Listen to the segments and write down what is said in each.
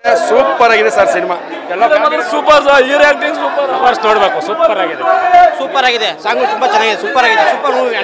super ಆಗಿದೆ sir cinema ಎಲ್ಲ super sir hero acting super ಅವರ್ಸ್ ನೋಡಬೇಕು ಸೂಪರ್ ಆಗಿದೆ ಸೂಪರ್ ಆಗಿದೆ ಸಾಂಗ್ ತುಂಬಾ ಚೆನ್ನಾಗಿದೆ ಸೂಪರ್ ಆಗಿದೆ ಸೂಪರ್ ಮೂವಿ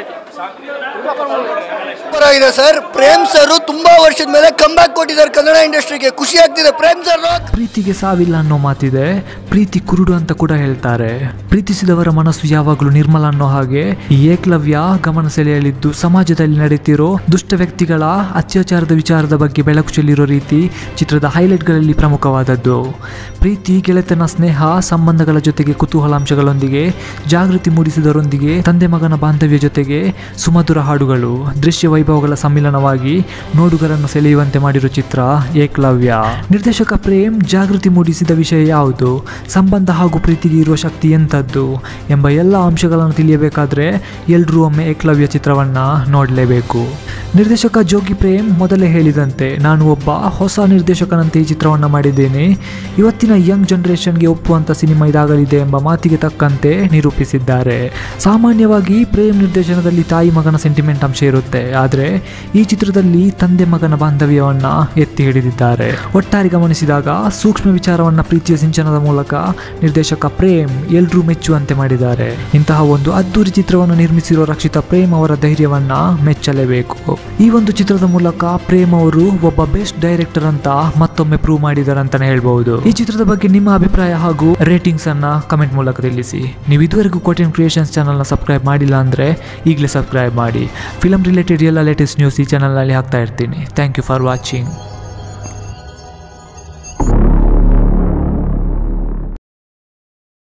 ಸೂಪರ್ ಆಗಿದೆ ಸರ್ ಪ್ರೇಮ್ ಸರ್ ತುಂಬಾ ವರ್ಷದ ಮೇಲೆ ಕಮ್ ಬ್ಯಾಕ್ ಕೊಟ್ಟಿದ್ದಾರೆ ಕನ್ನಡ ಇಂಡಸ್ಟ್ರಿಗೆ ಖುಷಿ ಆಗ್ತಿದೆ ಪ್ರೇಮ್ ಸರ್ ಪ್ರೀತಿಗೆ ಸಾವಿಲ್ಲ ಅನ್ನೋ ಮಾತಿದೆ ಪ್ರೀತಿ ಕುರುಡು ಅಂತ ಕೂಡ ಹೇಳ್ತಾರೆ ಪ್ರೀತಿಸಿದವರ ಮನಸ್ಸು ಯಾವಾಗಲೂ ನಿರ್ಮಲ ಅನ್ನೋ ಹಾಗೆ ಈ ಏಕಲವ್ಯ ಗಮನ ಸೆಳೆಯಲಿದ್ದು ಸಮಾಜದಲ್ಲಿ ನಡೆಯುತ್ತಿರೋ ದುಷ್ಟ ವ್ಯಕ್ತಿಗಳ ಅತ್ಯಾಚಾರದ ವಿಚಾರದ ಬಗ್ಗೆ ಬೆಳಕು ಚೆಲ್ಲಿರೋ ರೀತಿ ಚಿತ್ರದ ಹೈಲೈಟ್ಗಳಲ್ಲಿ ಪ್ರಮುಖವಾದದ್ದು ಪ್ರೀತಿ ಗೆಳೆತನ ಸ್ನೇಹ ಸಂಬಂಧಗಳ ಜೊತೆಗೆ ಕುತೂಹಲಾಂಶಗಳೊಂದಿಗೆ ಜಾಗೃತಿ ಮೂಡಿಸಿದರೊಂದಿಗೆ ತಂದೆ ಮಗನ ಬಾಂಧವ್ಯ ಜೊತೆಗೆ ಸುಮಧುರ ಹಾಡುಗಳು ದೃಶ್ಯ ವೈಭವಗಳ ಸಮ್ಮಿಲನವಾಗಿ ನೋಡುಗರನ್ನು ಸೆಳೆಯುವಂತೆ ಮಾಡಿರೋ ಚಿತ್ರ ಏಕಲವ್ಯ ನಿರ್ದೇಶಕ ಪ್ರೇಮ್ ಜಾಗೃತಿ ಮೂಡಿಸಿದ ವಿಷಯ ಯಾವುದು ಸಂಬಂಧ ಹಾಗೂ ಪ್ರೀತಿಗೆ ಇರುವ ಶಕ್ತಿ ಎಂಥದ್ದು ಎಂಬ ಎಲ್ಲ ಅಂಶಗಳನ್ನು ತಿಳಿಯಬೇಕಾದ್ರೆ ಎಲ್ಲರೂ ಒಮ್ಮೆ ಏಕಲವ್ಯ ಚಿತ್ರವನ್ನ ನೋಡಲೇಬೇಕು ನಿರ್ದೇಶಕ ಜೋಗಿ ಪ್ರೇಮ್ ಮೊದಲೇ ಹೇಳಿದಂತೆ ನಾನು ಒಬ್ಬ ಹೊಸ ನಿರ್ದೇಶಕನಂತೆ ಈ ಚಿತ್ರವನ್ನು ಮಾಡಿದ್ದೇನೆ ಇವತ್ತಿನ ಯಂಗ್ ಜನರೇಷನ್ಗೆ ಒಪ್ಪುವಂಥ ಸಿನಿಮಾ ಇದಾಗಲಿದೆ ಎಂಬ ಮಾತಿಗೆ ತಕ್ಕಂತೆ ನಿರೂಪಿಸಿದ್ದಾರೆ ಸಾಮಾನ್ಯವಾಗಿ ಪ್ರೇಮ್ ನಿರ್ದೇಶನದಲ್ಲಿ ತಾಯಿ ಮಗನ ಸೆಂಟಿಮೆಂಟ್ ಅಂಶ ಇರುತ್ತೆ ಆದರೆ ಈ ಚಿತ್ರದಲ್ಲಿ ತಂದೆ ಮಗನ ಬಾಂಧವ್ಯವನ್ನ ಎತ್ತಿ ಹಿಡಿದಿದ್ದಾರೆ ಒಟ್ಟಾರೆ ಗಮನಿಸಿದಾಗ ಸೂಕ್ಷ್ಮ ವಿಚಾರವನ್ನ ಪ್ರೀತಿಯ ಸಿಂಚನದ ಮೂಲಕ ನಿರ್ದೇಶಕ ಪ್ರೇಮ್ ಎಲ್ಲರೂ ಮೆಚ್ಚುವಂತೆ ಮಾಡಿದ್ದಾರೆ ಇಂತಹ ಒಂದು ಅದ್ದೂರಿ ಚಿತ್ರವನ್ನು ನಿರ್ಮಿಸಿರುವ ರಕ್ಷಿತಾ ಪ್ರೇಮ್ ಅವರ ಧೈರ್ಯವನ್ನ ಮೆಚ್ಚಲೇಬೇಕು ಈ ಒಂದು ಚಿತ್ರದ ಮೂಲಕ ಪ್ರೇಮ್ ಅವರು ಒಬ್ಬ ಬೆಸ್ಟ್ ಡೈರೆಕ್ಟರ್ ಅಂತ ಮತ್ತೊಮ್ಮೆ ಪ್ರೂವ್ ಮಾಡಿದ್ದಾರೆ ಅಂತಾನೆ ಹೇಳ್ಬಹುದು ಈ ಚಿತ್ರದ ಬಗ್ಗೆ ನಿಮ್ಮ ಅಭಿಪ್ರಾಯ ಹಾಗೂ ರೇಟಿಂಗ್ಸ್ ಅನ್ನ ಕಮೆಂಟ್ ಮೂಲಕ ತಿಳಿಸಿ ನೀವು ಇದುವರೆಗೂ ಕೋಟೆನ್ ಕ್ರಿಯೇಷನ್ಸ್ ಚಾನಲ್ನ ಸಬ್ಸ್ಕ್ರೈಬ್ ಮಾಡಿಲ್ಲ ಅಂದ್ರೆ ಈಗಲೇ ಸಬ್ಸ್ಕ್ರೈಬ್ ಮಾಡಿ ಫಿಲಮ್ ರಿಲೇಟೆಡ್ ಎಲ್ಲ ಲೇಟೆಸ್ಟ್ ನ್ಯೂಸ್ ಈ ಚಾನಲ್ನಲ್ಲಿ ಹಾಕ್ತಾ ಇರ್ತೀನಿ ಥ್ಯಾಂಕ್ ಯು ಫಾರ್ ವಾಚಿಂಗ್